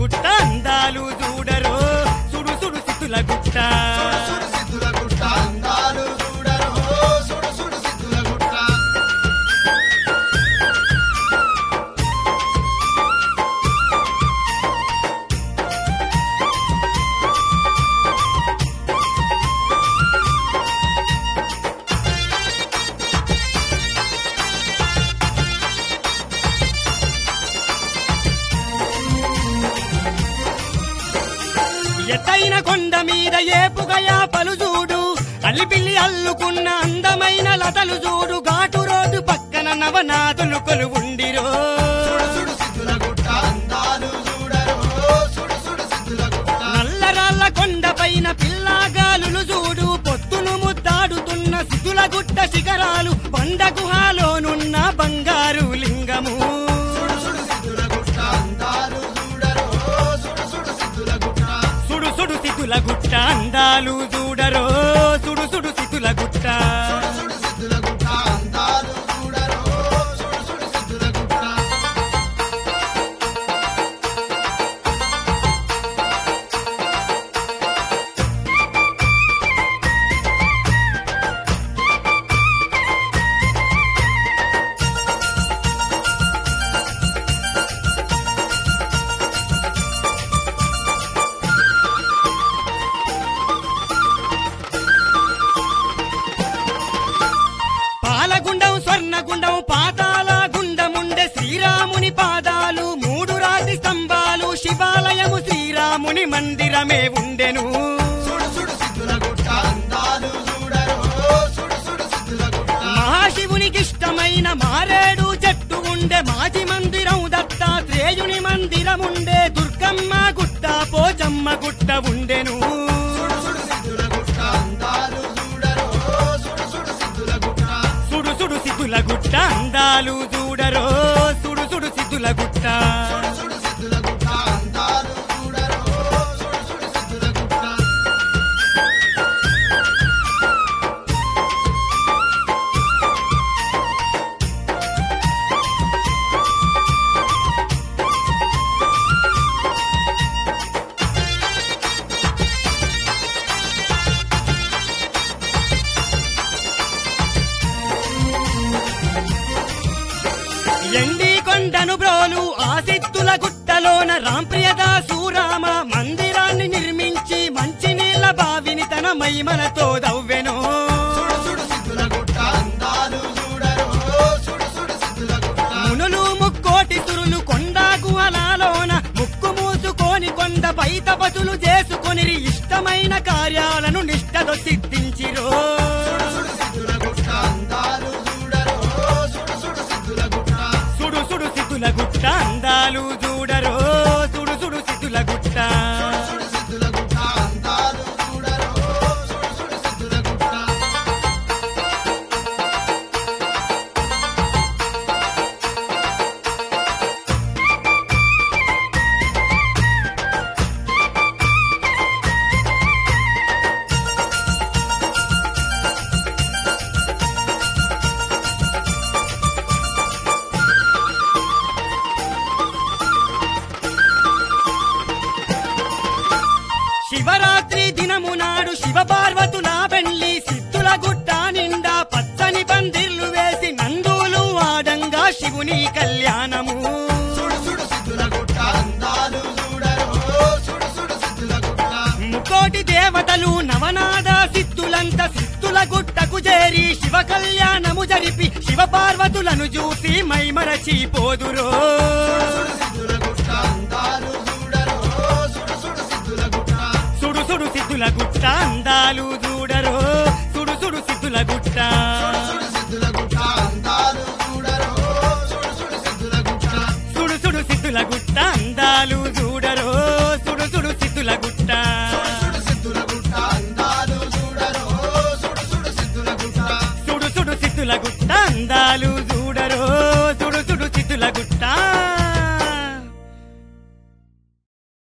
గుట్ట అందాలు చూడరో సుడు సుడు సితుల గుట్ట సుడు సిద్ధుల గుట్ట అందాలు చూడరు సుడు సుడు సిద్ధుల గుట్ట ఎత్తైన కొండ మీద ఏపుగయా పలు చూడు అల్లిపిల్లి అల్లుకున్న అందమైన లతలు చూడు ఘాటు రోడ్డు పక్కన నవనాథులు కొలువుండిరో సుడు సుడు సిద్ధుల గుట్ట అందాలు చూడరు సుడు సుడు సిద్ధుల గుట్ట నల్లరాళ్ళ కొండ పైన పిల్లాగాలులు చూడు పొత్తును ముద్దాడుతున్న సితుల గుట్ట శిఖరాలు బండ గుహాలోనున్న బంగారు లింగము సుడు సుడు సిద్ధుల గుట్ట అందాలు చూడరు సుడు సుడు సిద్ధుల గుట్ట సుడు సుడు సితుల గుట్ట అందాలు చూడరో సుడు సుడు సితుల గుట్ట సుడు సుడు సిద్ధుల గుట్ట అందాలు చూడరు సుడు సుడు సిద్ధుల గుట్ట పాలగుండం స్వర్ణగుండం పాతాల గుండముండే శ్రీరాముని పాదాలు మూడు రాతి స్తంభాలు శివాలయము శ్రీరాముని మందిరమే ఉండెను సుడు సుడు సిద్ధుల గుట్ట అందాలు చూడరు సుడు సుడు సిద్ధుల గుట్ట మహాశివునికి ఇష్టమైన మారేడు చెట్టు ఉండే మాజీ మందిరం దత్తాత్రేయుని మందిరం ఉండే దుర్గమ్మ గుట్ట పోచమ్మ గుట్ట ఉండెను సుడు సుడు సిద్ధుల గుట్ట అందాలు చూడరు సుడు సుడు సిద్ధుల గుట్ట సుడు సుడు సిద్ధుల గుట్ట అందాలు చూడరో సుడు సుడు సిద్ధుల గుట్ట సుడు సుడు సిద్ధుల గుట్ట అందాలు చూడరు సుడు సుడు సిద్ధుల గుట్ట ఎండి కొండను బ్రోలు ఆ సిద్ధుల గుట్టలోన రాంప్రియదాసు రామ మందిరాన్ని నిర్మించి మంచినీళ్ళ బావిని తన మైమలతో దవ్వెను సుడు సుడు సిద్ధుల గుట్ట అందాలు చూడరు సుడు సుడు సిద్ధుల గుట్ట మునులు ముక్కోటి సురులు కొండ గుహలాలోన ముక్కు మూసుకొని కొండ పై తపతులు చేసుకొని ఇష్టమైన కార్యాలను నిష్టతో సిద్ధించిరో సుడు సుడు సిద్ధుల గుట్ట అందాలు చూడరు సుడు సుడు సిద్ధుల గుట్ట సుడు సుడు సిద్ధుల గుట్ట అందాలు చూడరో సుడు సుడు సిద్ధుల గుట్ట సుడు సుడు సిద్ధుల గుట్ట అందాలు చూడరు సుడు సుడు సిద్ధుల గుట్ట శివరాత్రి దినము నాడు శివ పార్వతుల పెళ్లి సిద్ధుల గుట్ట నిండా పచ్చని పందిర్లు వేసి నందులు ఆడంగా శివుని కళ్యాణము సుడు సుడు సిద్ధుల గుట్ట అందాలు చూడరు సుడు సుడు సిద్ధుల గుట్ట ముకోటి దేవతలు నవనాద సిద్ధులంత సిద్ధుల గుట్టకు చేరి శివ కళ్యాణము జరిపి శివ పార్వతులను చూసి మైమరచి పోదురో సుడు సిద్ధుల గుట్ట అందాలు చూడరు సుడు సుడు సిద్ధుల గుట్ట సుడు సుడు సిద్ధుల గుట్ట అందాలు చూడరో సుడు సుడు సిద్ధుల గుట్ట సుడు సిద్ధుల గుట్ట అందాలు చూడరు సుడు సుడు సిద్ధుల గుట్ట సుడు సుడు సిద్ధుల గుట్ట అందాలు చూడరో సుడు సుడు సిద్ధుల గుట్ట సుడు సిద్ధుల గుట్ట అందాలు చూడరు సుడు సుడు సిద్ధుల గుట్ట సుడు సుడు సిద్ధుల గుట్ట అందాలు చూడరో సుడు సుడు సిద్ధుల గుట్ట